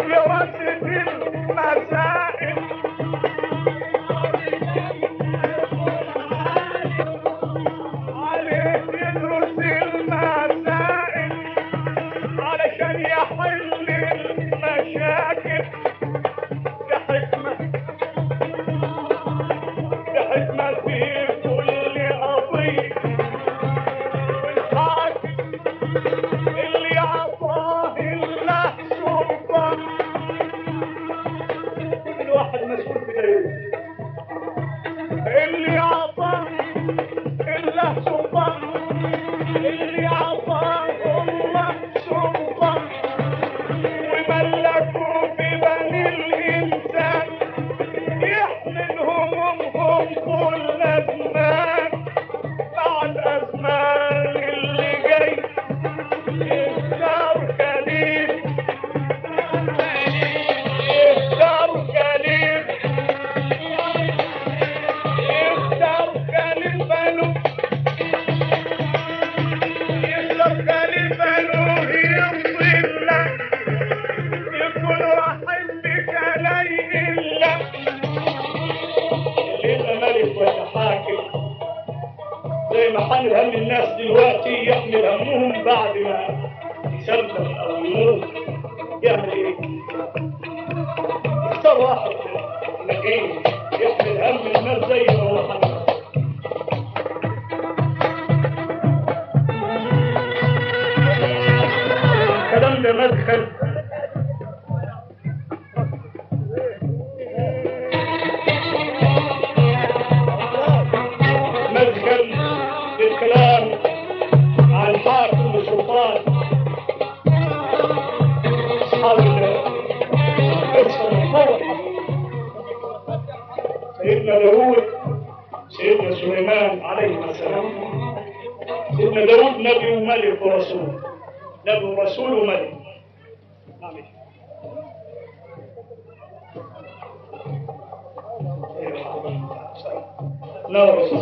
دراسة المسائل عليه يدرس المسائل علشان يحل المشاكل بحكمة بحكمة في كل قضية والحاكم اللي عطاه الله سلطان الواحد مسؤول في دايره اللي عطاه الله سلطان اللي عطاه الله سلطان وملكوا ببني الإنسان يحمل همومهم كل أزمان مع الأزمان اللي جاي يختار كليل يختار كليل يختار كليل بنو يختار كليل بنو يصل يكون واحد بكلي إلا يبقى ملك ولا حاكم زي ما حامل هم الناس دلوقتي يحمل همهم بعد ما يسلم او يموت يعمل ايه؟ يختار واحد نجيب يحمل هم الناس زي ما هو حامل الكلام ده مدخل مدخل للكلام عن الحاكم والسلطان اصحاب القصه المفرحه سيدنا داوود سيدنا سليمان عليه السلام سيدنا داوود نبي وملك ورسول نبي ورسول وملك نعم لا رسول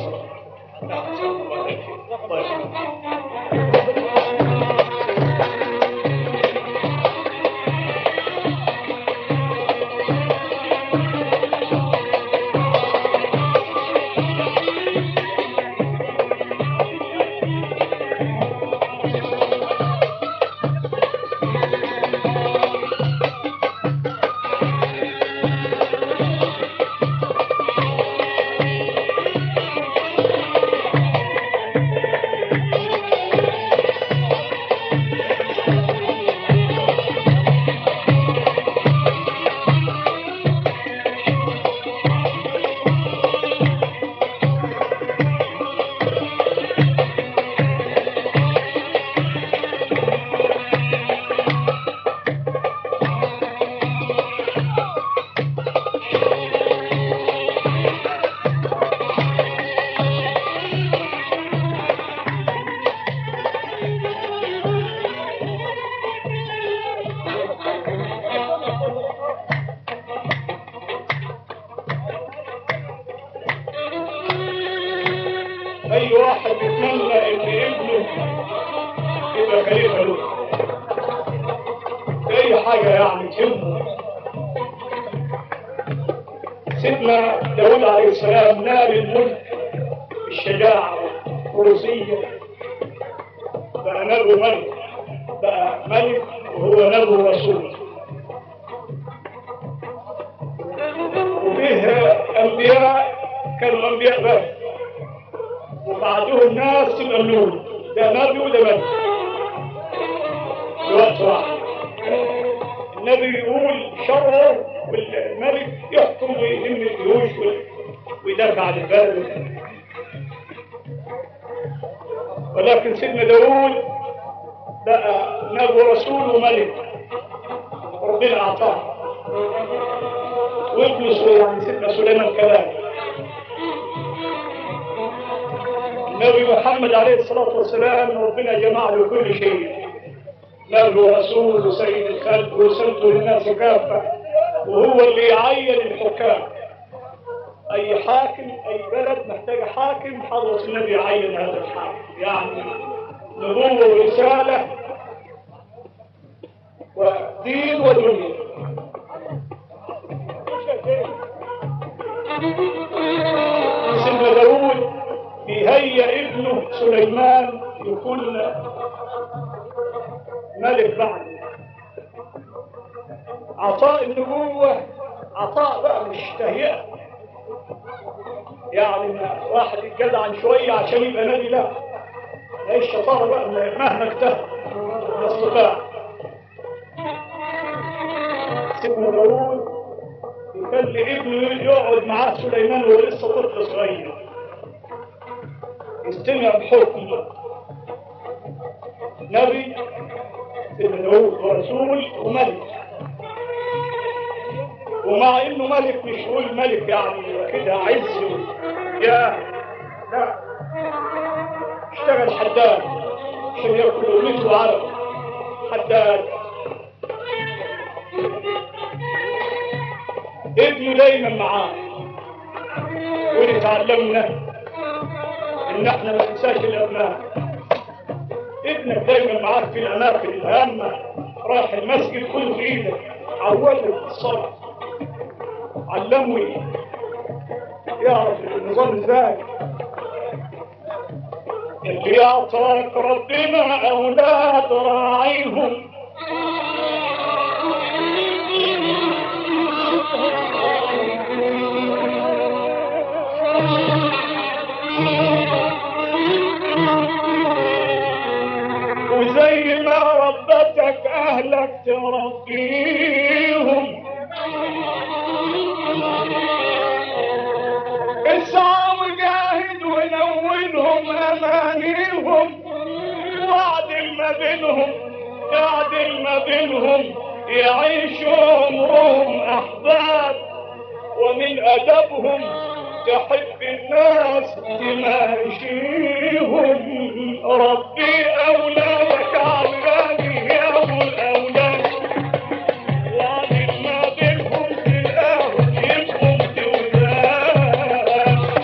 اي واحد يتمنى ان ابنه يبقى خليفه له اي حاجه يعني تهمه سيدنا داود عليه السلام نال الملك بالشجاعه والفروسيه بقى نبي ملك بقى ملك وهو نبي رسول وفيه انبياء كانوا انبياء بس وبعدهم ناس تبقى ملول ده نبي وده ملك في وقت واحد النبي يقول شره والملك يحكم ويهم الجيوش ويدافع عن البلد ولكن سيدنا داوود بقى نبي رسول وملك ربنا اعطاه وابن سو- يعني سيدنا سليمان كذلك النبي محمد عليه الصلاة والسلام ربنا جمع له كل شيء له رسول وسيد الخلق ورسلته للناس كافة وهو اللي يعين الحكام أي حاكم أي بلد محتاج حاكم حضرة النبي يعين هذا الحاكم يعني نبوة ورسالة ودين ودنيا ملك بعد عطاء النبوة عطاء بقى مش تهيئة يعني واحد يتجدع شوية عشان يبقى نبي لا لا الشطارة بقى مهما اجتهد ما استطاع سيدنا داوود يخلي ابنه يقعد معاه سليمان وهو لسه طفل صغير يستمع بحكم نبي ابن داوود ورسول وملك ومع انه ملك مش يقول ملك يعني كده عز يا لا اشتغل حداد عشان ياكل وليته وعرق حداد ابنه دايما معاه واللي تعلمنا ان احنا ما ننساش الابناء ابنك دايما معاك في الاماكن الهامه رايح المسجد كله في ايدك عوده الصلاه علمه يعرف النظام ازاي اللي اعطاك ربنا اولاد راعيهم وزي ما ربتك اهلك تربيهم اسعى وجاهد ونولهم امانيهم واعدل ما بينهم اعدل ما بينهم يعيشوا عمرهم احباب ومن ادبهم تحب الناس تماشيهم ربي اولادك عولاني يا ابو الاولاد وعدل ما بينهم تلاقوا يبقوا تولاد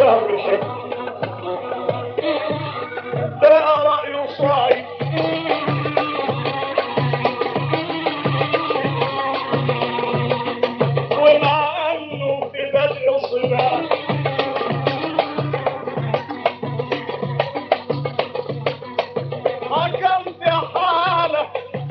الشهر بالحكمة ده رأي صايب ومع انه في بدء صباه حكم في حاله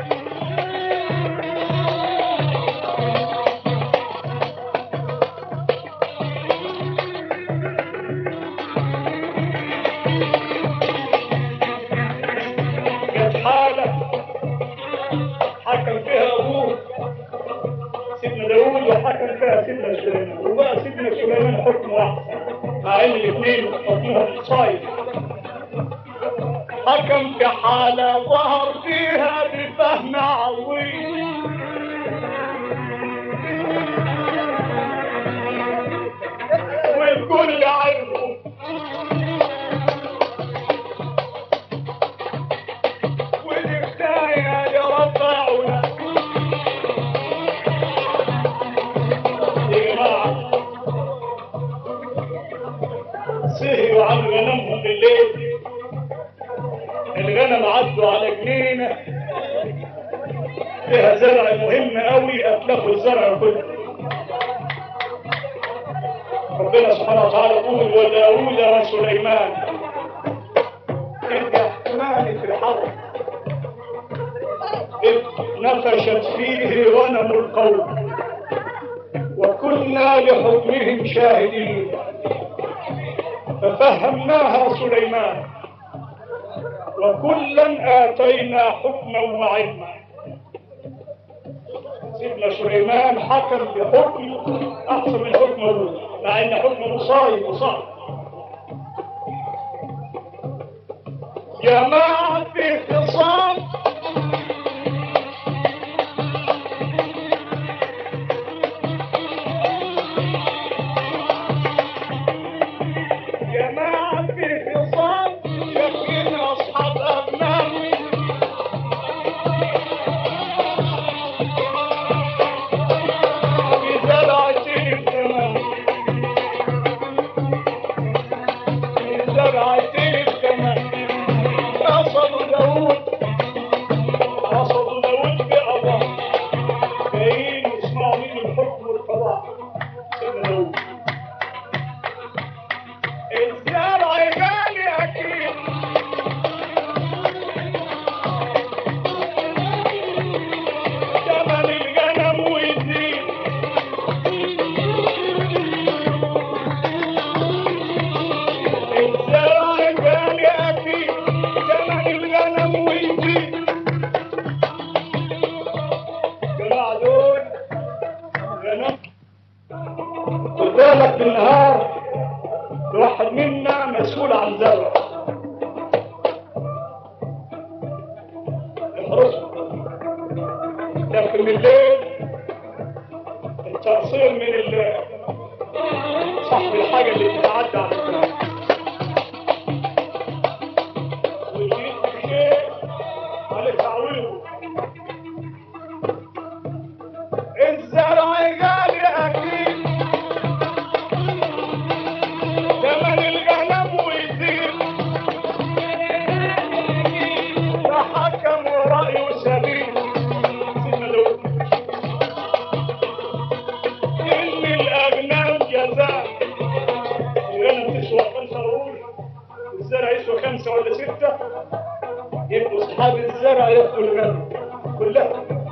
كانت حالة حكم فيها أبوه سيدنا داوود وحكم فيها سيدنا سليمان وبقى سيدنا سليمان حكمه أحسن مع إن الاثنين حكمهم صايد حكم في حالة ظهر فيها بفهم عظيم والكل عرفه والحكاية لرفعنا يا جماعة سهروا عن غنمهم بالليل الغنم عدوا على جنينة فيها زرع مهم قوي أتلفوا الزرع كله ربنا سبحانه وتعالى يقول وداود وسليمان إذ يحكمان في الحرب إذ نفشت فيه غنم القوم وكنا لحكمهم شاهدين ففهمناها سليمان وكلا آتينا حكما وعلما سيدنا سليمان حكم بحكم أحسن من حكم أبوه مع أن حكمه صايب وصعب جماعة في خصام جماعة في خصام يكفين أصحاب أبناء في زرعتهم كمان في زرعتهم كمان قصدوا داود قصدوا داود بأباه جايين يسمعوا منه الحكم والقضاء سيدنا داود الزرع غالي أكيد ثمن الغنم ويزيد الزرع غالي أكيد ثمن الغنم ويزيد جماعة دول غنم خد بالك بالنهار واحد منا مسؤول عن زرع يحرسه لكن بالليل التأصيل من ال- صاحب الحاجة اللي بتتعدى على الزرع ويجيب شيء على تعويضه الزرع غالي أكيد ثمن الغنم ويزيد تحكم ورأيه سليم سيدنا داود. إن الأغنام جزاء الغنم تسوى خمسة قروش والزرع يسوى خمسة ولا ستة يبقوا أصحاب الزرع ياخدوا الغنم كلها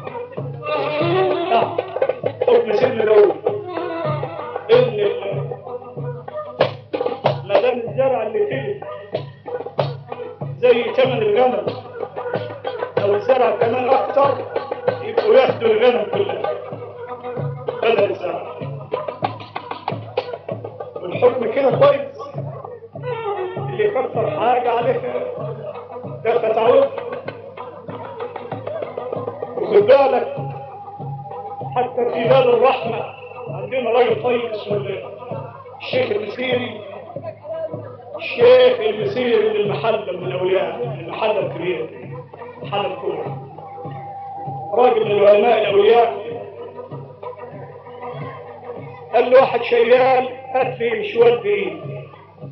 نعم حكم سيدنا داود إن ال- ما دام الزرع اللي فيه زي ثمن الغنم لو الزرع كمان اكتر يبقوا ياخدوا الغنم كلها بدل الزرع والحكم كده كويس اللي يكسر حاجة عليه ده تعود وخد بالك حتى في باب الرحمة عندنا راجل طيب اسمه الشيخ المسيري الشيخ المسيري من المحلة من الأولياء من المحلة الكبيرة المحلة الكبرى راجل من العلماء الأولياء قال له واحد شيال هات لي شوال دقيق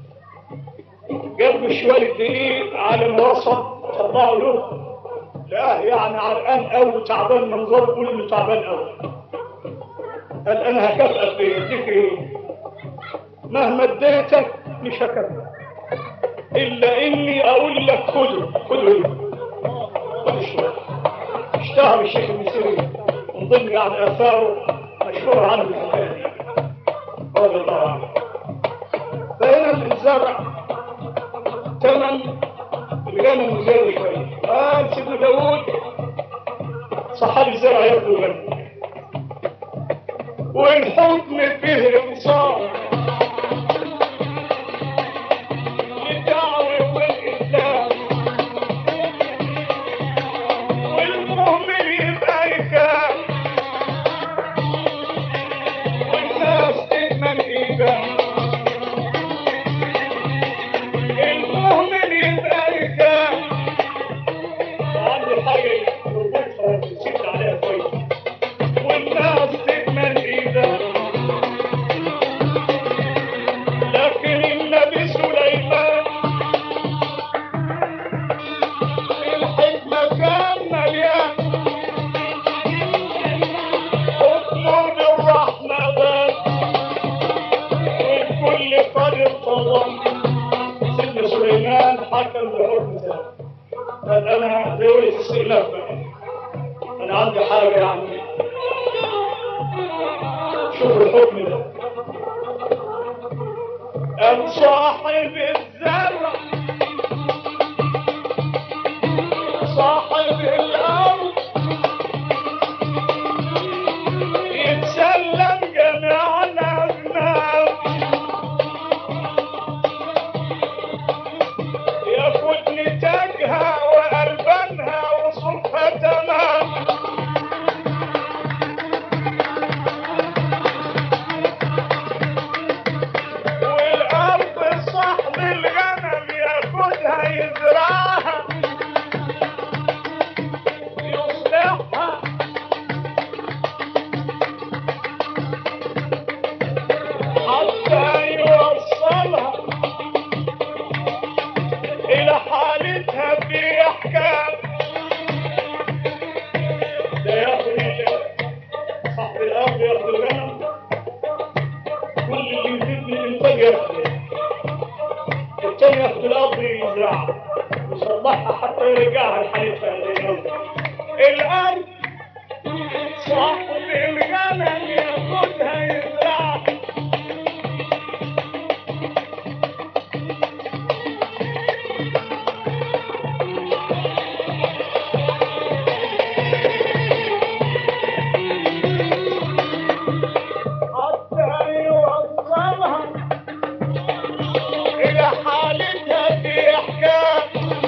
جاب شوية دقيق على ما وصل طلعوا له لا يعني عرقان قوي تعبان منظره كله تعبان قوي قال انا هكافئك بيديك ايه مهما اديتك مش هكافئك الا اني اقول لك خده خده ايه خد الشوية اشتهر الشيخ المسيري من ضمن يعني اثاره مشهور عنه الحكايه دي رضي الله عنه فهنا الزرع ثمن الغنم زاد شويه قال سيدنا داوود صحابي الزرع ياكلوا غنم والحكم فيه انصاف للدعوة والإسلام والمؤمن يبقى يخاف والناس تأمن إيمان المؤمن يبقى يخاف عندي حاجة مربوطة نسيت عليها كويس والناس تأمن إيمان لكن النبي سليمان الحكمة كان مليان حكمه بالرحمن والكل قد طلب سيدنا سليمان حكم بحكم ذلك قال انا دولة استئناف بقى انا عندي حاجة يعني شوف الحكم ده قال صاحب الزرع صاحب الأرض يتسلم جميع الأغنام ياخد نتاجها وألبانها وصفها تمام والأرض صاحب الغنم ياخدها يزرعها يصلحها حتى يوصلها إلى حالتها في أحكام ده ياخد صاحب الأرض ياخد الغنم كل اللي يزيد من الإنتاج ياخده التاني ياخد الأرض يزرعها يصلحها حتى يرجعها لحالتها زي الأول الأرض صاحب الغنم ياخدها يزرعها حتى يوصلها إلى حالتها في إحكام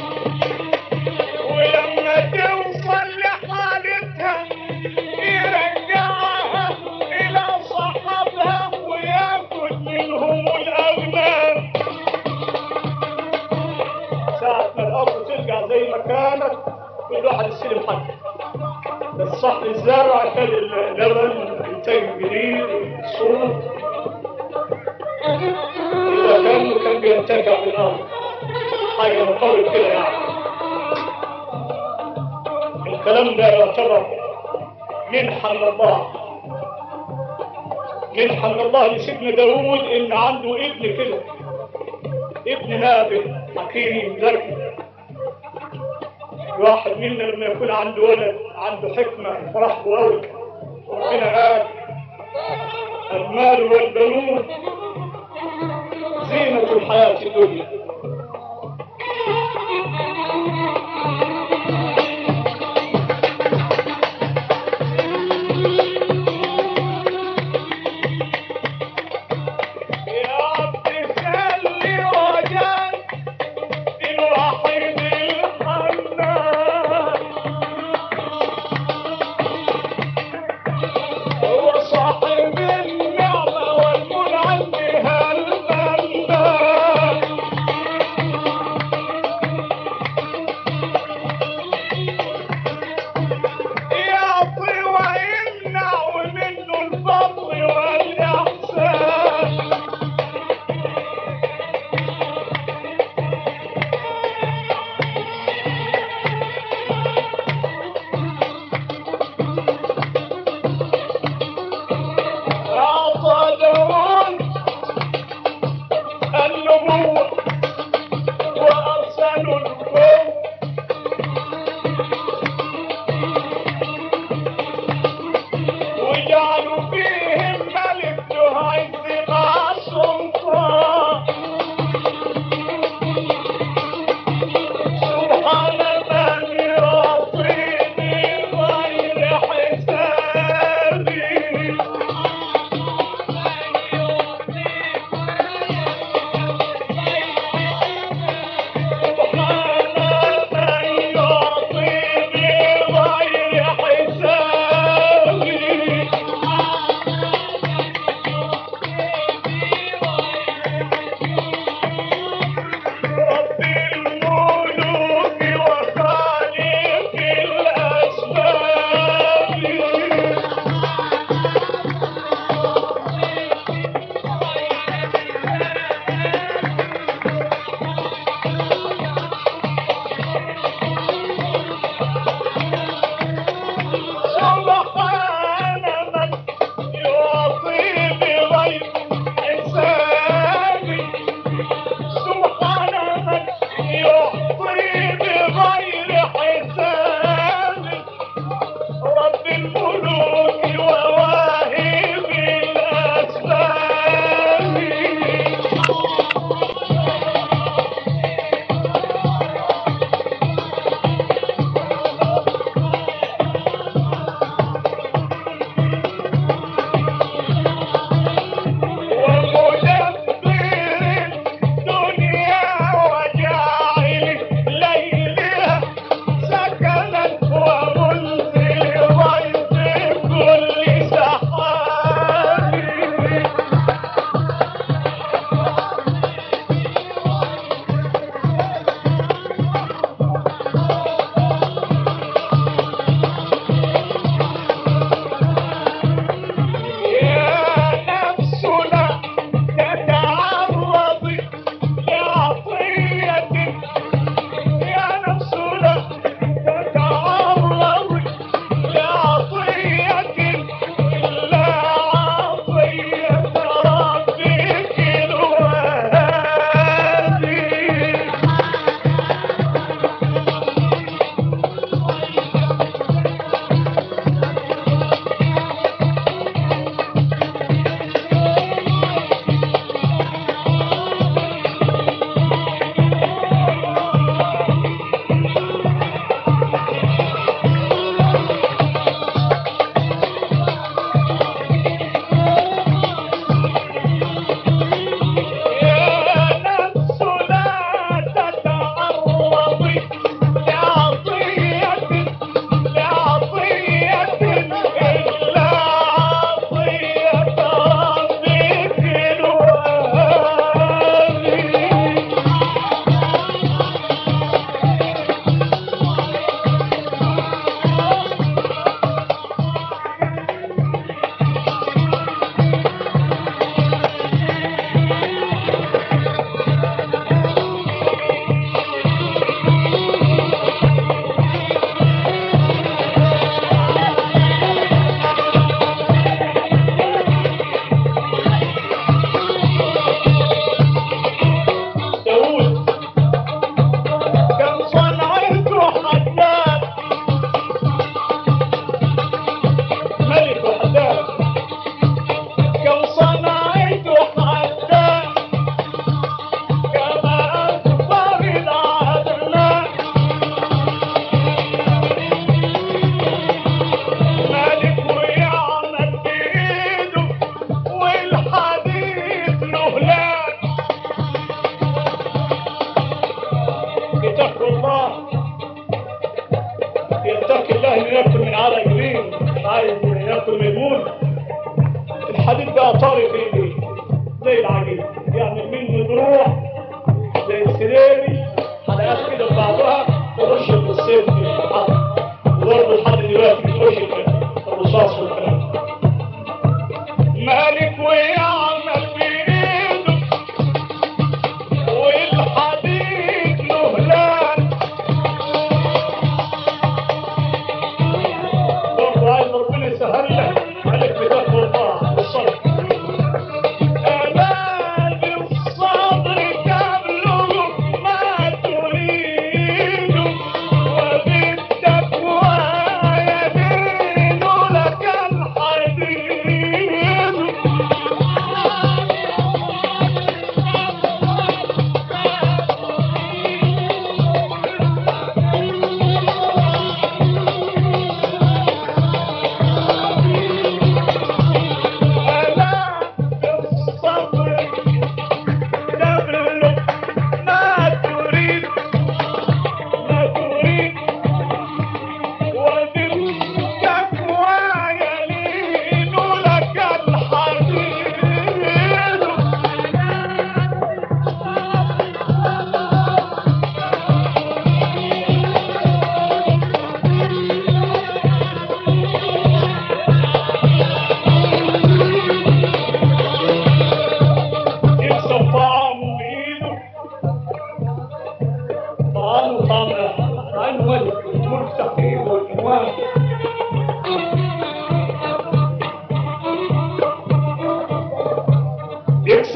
ولما توصل لحالتها يرجعها إلى صاحبها وياخد منهم الأغنام ساعة ما الأرض ترجع زي ما كانت كل واحد يستلم حقه بس صح الزرع كان اللبن إنتاج جديد الصوت إذا كان كان بينتفع بالأرض حاجة مقابل كده يعني الكلام ده يعتبر منحة من الله منحة من الله لسيدنا داوود إن عنده ابن كده ابن نابه حكيم ذكي واحد منا لما يكون عنده ولد عنده حكمة فرح قوي ربنا قال المال والبنون زينة الحياة الدنيا يا عبد خلي وجهك الوحيد الحنان هو صاحب النعمة والمنعم بها المنان يعطي ويمنع ومنه الفضل والإحسان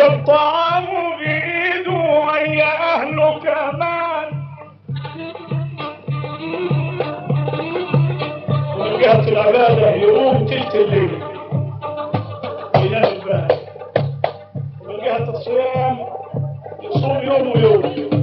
الطعام بإيده ويا أهله كمان ومن جهة العبادة يقوم تلت الليل ينام البال ومن جهة الصيام يصوم يوم ويوم